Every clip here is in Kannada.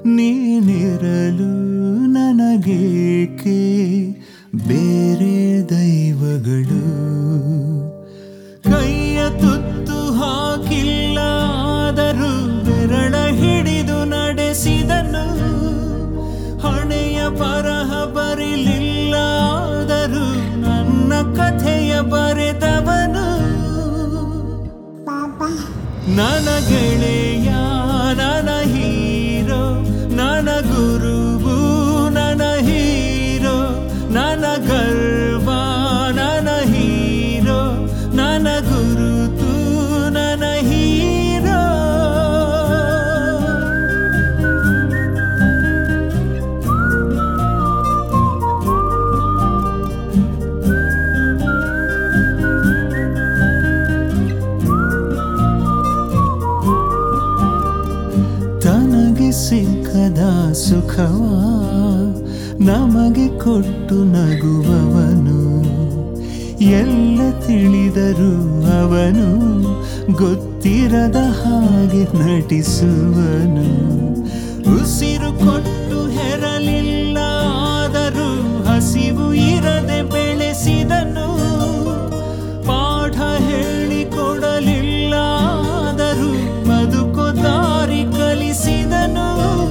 ನೀನಿರಲು ನನಗೇಕೆ ಬೇರೆ ದೈವಗಳು ಕೈಯ ತುತ್ತು ಹಾಕಿಲ್ಲ ಆದರೂ ಬೆರಳ ಹಿಡಿದು ನಡೆಸಿದನು ಹಣೆಯ ಬರಹ ಬರಿಲಿಲ್ಲ ಆದರೂ ನನ್ನ ಕಥೆಯ ಬರೆದವನು ನನ್ನ ಗೆಳೆಯ ನನ್ನ ಹೀರೋ ನನ್ನ ಗುರುವು ನನ್ನ ಹೀರೋ ನನ್ನ ಗರ್ವ ನನ್ನ ಹೀರೋ ನನ್ನ ಗುರುತು ನನ್ನ ಹೀರೋ ತನಗೆ ಸಿಕ್ಕದ ಸುಖವ ನಮಗೆ ಕೊಟ್ಟು ನಗುವವನು ಎಲ್ಲ ತಿಳಿದರೂ ಅವನು ಗೊತ್ತಿರದ ಹಾಗೆ ನಟಿಸುವನು ಉಸಿರು ಕೊಟ್ಟು ಹೆರಲಿಲ್ಲ ಆದರೂ ಹಸಿವು ಇರದೆ ಬೆಳೆಸಿದನು ಪಾಠ ಹೇಳಿಕೊಡಲಿಲ್ಲ ಆದರೂ ಬದುಕು ದಾರಿ ಕಲಿಸಿದನು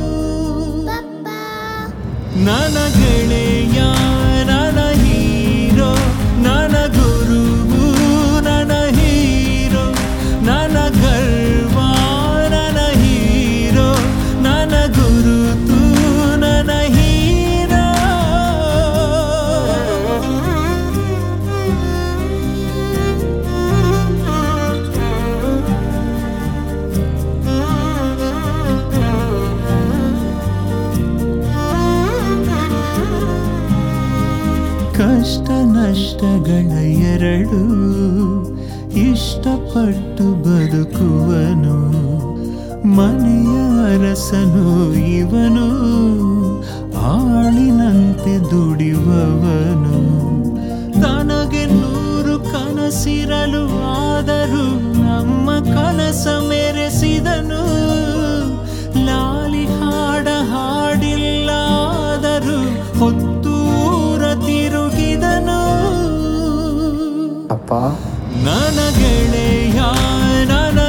ನನ್ನ ಗೆಳೆಯ ನನ್ನ ಹೀರೋ ನನ್ನ ಗುರುವು ನನ್ನ ಹೀರೋ ನನ್ನ ಗರ್ವ ನನ್ನ ಹೀರೋ ನನ್ನ ಗುರುತು ನನ್ನ ಹೀರೋ ಕಷ್ಟ ನಷ್ಟಗಳ ಎರಡು ಇಷ್ಟಪಟ್ಟು ಬದುಕುವನು ಮನೆಯ ಅರಸನು ಇವನು ಆಳಿನಂತೆ ದುಡಿಯುವವನು ತನಗೆ ನೂರು ಕನಸಿರಲು ಆದರೂ ನಮ್ಮ ಕನಸ ಮೆರೆಸಿದನು ಲಾಲಿ ಹಾಡ ಹಾಡಿಲ್ಲ ಆದರೂ ಹೊತ್ತೂರ ತಿರುಗಿದನು ಅಪ್ಪ ನನ್ನ ಗೆಳೆಯ ನನ್ನ